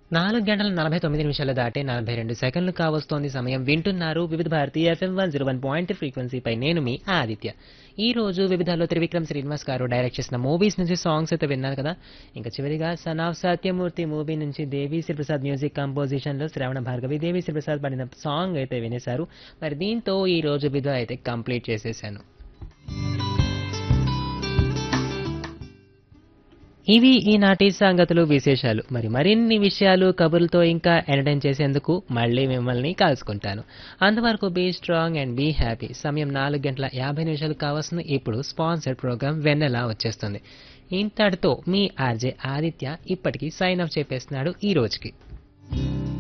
నాలుగు గంటల నలభై తొమ్మిది నిమిషాలు దాటే నలభై రెండు సెకండ్లు కావస్తోంది సమయం వింటున్నారు Vividh Bharati FM one zero one point ఫ్రీక్వెన్సీపై నేను మీ ఆదిత్య ఈ రోజు వివిధాల్లో త్రివిక్రమ్ శ్రీనివాస్ గారు డైరెక్ట్ చేసిన మూవీస్ నుంచి సాంగ్స్ అయితే విన్నారు కదా ఇంకా చివరిగా సన్ ఆఫ్ సత్యమూర్తి మూవీ నుంచి దేవి శ్రీప్రసాద్ మ్యూజిక్ కంపోజిషన్ లో శ్రవణ భార్గవి దేవి శ్రీప్రసాద్ పడిన సాంగ్ అయితే వినేశారు మరి దీంతో ఈ రోజు విధ అయితే కంప్లీట్ చేసేసాను ఇవి ఈనాటి సంగతులు విశేషాలు మరి మరిన్ని విషయాలు కబుర్లతో ఇంకా ఎంటర్టైన్ చేసేందుకు మళ్ళీ మిమ్మల్ని కలుసుకుంటాను అంతవరకు be strong and be happy సమయం నాలుగు గంటల యాభై నిమిషాలు కావాల్సిన ఇప్పుడు స్పాన్సర్డ్ ప్రోగ్రామ్ వెన్నెలా వచ్చేస్తుంది ఇంతటితో మీ ఆర్జే ఆదిత్య ఇప్పటికీ సైన్ ఆఫ్ చెప్పేస్తున్నాడు ఈ రోజుకి